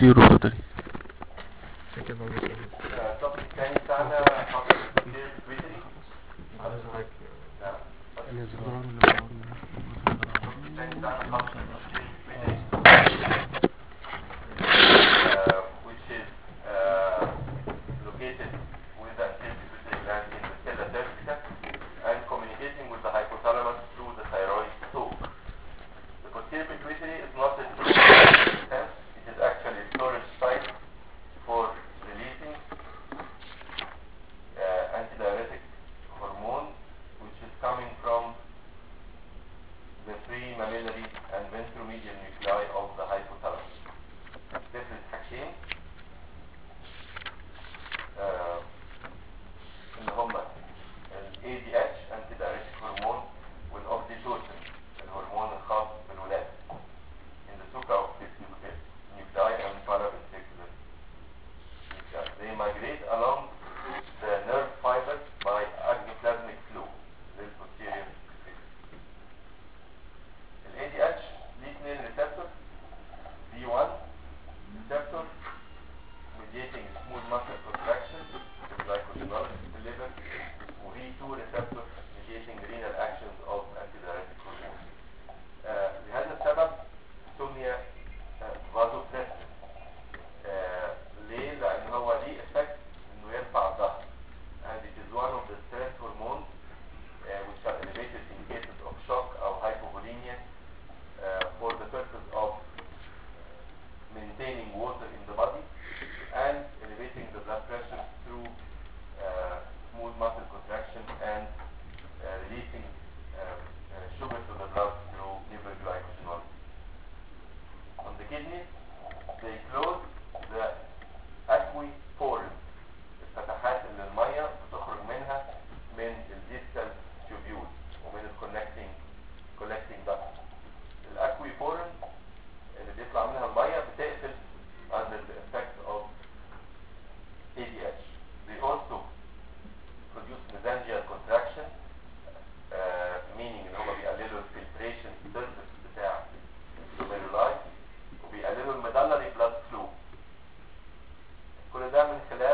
زيرو اتفضلي كده هو مش التوبيك الثاني بتاعنا حاصل التفكير تويتري عايز حاجة نعم الإصرار الثاني بتاعنا حاصل التفكير تويتري uh, which is uh, located with the anterior pituitary gland in the sella cervica and communicating with the hypothalamus through the thyroid tube. The posterior pituitary is not a true sense, it is actually a storage site for releasing uh, antidiuretic hormone which is coming from the pre-mammillary and ventromedial nuclei of the hypothalamus. تفرز حاجتين آه، اللي هما ال ADH antidiuretic hormone والاوكسيتوسين الهرمون الخاص بالولادة in the supraoptic nuclei and paraventricular nuclei. They migrate along the nerve fibers by axoplasmic flow this posterior pituitary. ال ADH ليه اثنين receptor B1 receptor mediating smooth muscle contraction the glycosenolysis in the liver وV2 receptor mediating renal actions of antidiuretic hormone آه، لهذا السبب سمي vasopressin آه، ليه؟ لأن هو ليه effect إنه يرفع الضغط and it is one of the stress hormones uh, which are elevated in cases of shock or hypovolemia uh, for the purpose of maintaining water in the body and elevating the blood pressure through uh, smooth muscle contraction and uh, releasing uh, uh, sugar to the blood through liver glycosenolysis. On the kidneys, they close the aquipores الفتحات اللي المية بتخرج منها من الديستال تيوبيول ومن الكونكتنج collecting duct الاكويفورن اللي بيطلع منها المية بتقفل under the effect of ADH. They also produce mesangial contraction uh, meaning ان هم بيقللوا الفلتريشن سيرفيس بتاع السوبريلاي وبيقللوا الميدالري بلاد فلو كل ده من خلال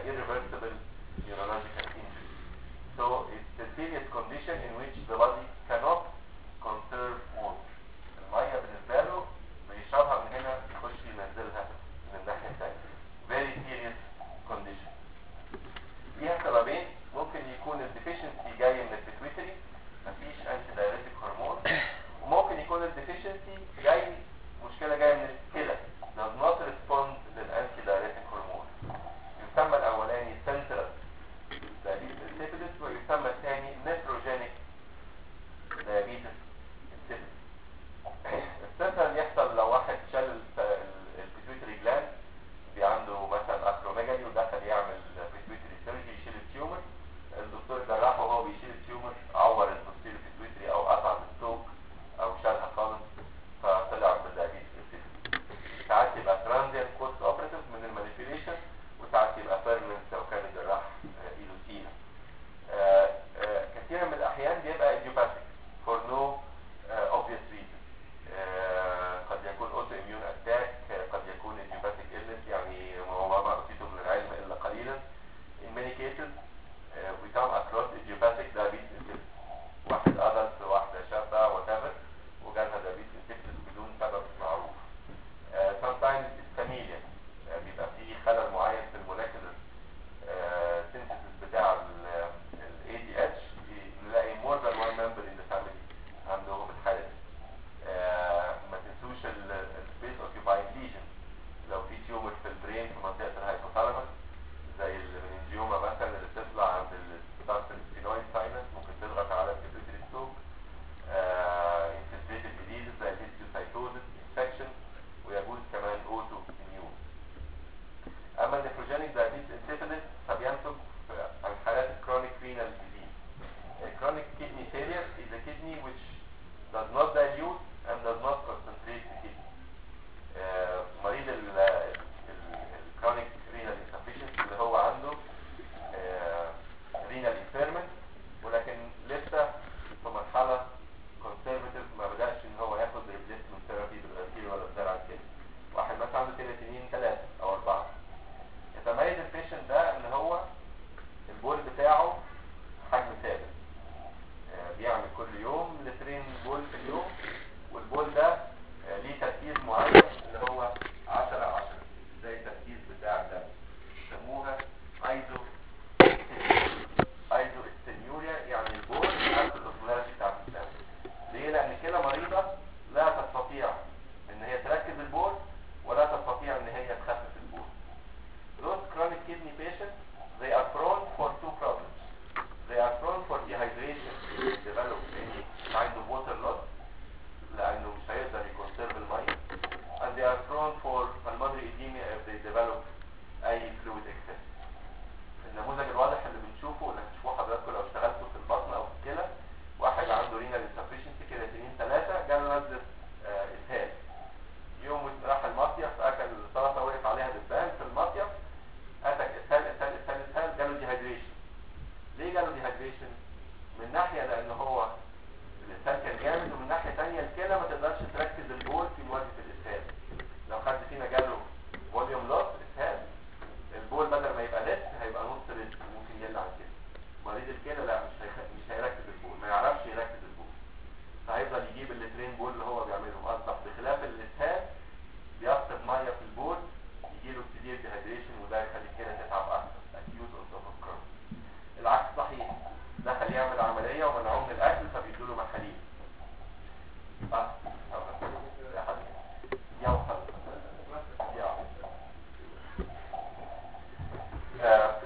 irreversible neurological injury. So it's a serious condition in which the body cannot conserve water. المية بالنسبة له بيشربها من هنا يخش ينزلها من الناحية الثانية. Very serious condition. ليها سببين ممكن يكون الديفيشنسي جاي من البيتويتري مفيش انتي دايريتك هرمون وممكن يكون الديفيشنسي جاي مشكلة جاية من الكلى does not respond للانتي دايريتك هرمون يسمى الاولاني central diabetes insipidus ويسمى الثاني nephrogenic diabetes insipidus السنترال يحصل لو واحد شال البيتويتري جلاند في عنده مثلا اكروميجالي ودخل يعمل بيتويتري سيرجي يشيل التيومر الدكتور جراح وهو بيشيل التيومر عور البوستيريو بيتويتري او قطع الستوك او شالها خالص فطلع بدايابيتس انسيبيدس ساعات يبقى ترانزيانت بوست اوبريتيف من المانيبيوليشن وساعات يبقى بيرمنت لو كان الجراح آه، ايده تقيله آه، آه، كثيرا من الاحيان بيبقى idiopathic for no uh, obvious reason آه، قد يكون اوتو اميون اتاك قد يكون idiopathic illness يعني هو ما اوتيته من العلم الا قليلا in many cases uh, we come across idiopathic diabetes insipidus واحد adult واحدة شابة whatever وجالها diabetes insipidus بدون سبب معروف آه، sometimes it's familial آه، بيبقى فيه خلل معين في المولكيولر synthesis بتاع ال ADH نلاقي more than one member in the family عندهم الحالة دي آه، ما تنسوش السبيس اوكيباينج ليجن لو في تيومر في البرين في منطقة الهايبوثالاموس زي المننجيوما مثلا اللي بتطلع عند السبينويد ساينس ممكن تضغط على البيتوتري ستوك انفلتريتد ديزيز زي الهيستيوسايتوزس انفكشن ويجوز كمان اوتو اميون اما النيفروجينيك دايابيتس انسيفيلس فبينتج عن حالات الكرونيك رينال ديزيز chronic kidney failure is a kidney which does not dilute and does not concentrate the kidney. آه، مريض ال الكرونيك رينال insufficiency اللي هو عنده رينال impairment ولكن لسه في مرحلة conservative ما بدأش ان هو ياخد replacement therapy بالغسيل ولا بزرع الكلى. واحد مثلا عنده كرياتينين ثلاثة او اربعة. يتميز البيشنت ده ان هو البول بتاعه حجم ثابت. آه، بيعمل كل يوم لترين بول في اليوم والبول ده آه، ليه تركيز معين اللي هو 10 10 زي التركيز بتاع الدم يسموها ايزو ايزو استنيوريا يعني البول نفس الاوزمولاريتي بتاعت الدم ليه؟ لان كده مريضة لا تستطيع ان هي تركز البول ولا تستطيع ان هي تخفف البول Those chronic kidney patients they are prone for two problems they are prone for dehydration develop any kind of water loss لانه مش هيقدر يكونسيرف الميه and they are prone for pulmonary edema if they develop اي fluid excess النموذج الواضح اللي بنشوفه اللي هتشوفوه حضراتكم لو اشتغلتوا في البطن او في الكلى واحد عنده رينال insufficiency كرياتينين ثلاثة جاله نزلة آه، اسهال يوم راح المصيف اكل سلطه وقف عليها دبان في المصيف اتك اسهال اسهال اسهال اسهال جاله ديهايدريشن ليه جاله ديهايدريشن من ناحيه لان هو الاسهال كان جامد ومن ناحيه ثانيه الكلى ما تقدرش تركز البول في مواجهه الاسهال لو حد فينا جاله فوليوم لوس اسهال البول بدل ما يبقى لتر هيبقى نص لتر ممكن يقل عن كده مريض الكلى لا مش هيخ... مش هيركز البول ما يعرفش يركز البول فهيفضل يجيب اللترين بول اللي هو بيعملهم اصبح بخلاف الاسهال بيفقد ميه في البول يجيله سيفير ديهايدريشن وده يخلي الكلى تتعب اكتر اكيوت اوتوفوكرون العكس صحيح دخل يعمل عمليه ومنعوه من الاكل فبيدوا له محاليل صح يا حبيبي يا وصل يا آه،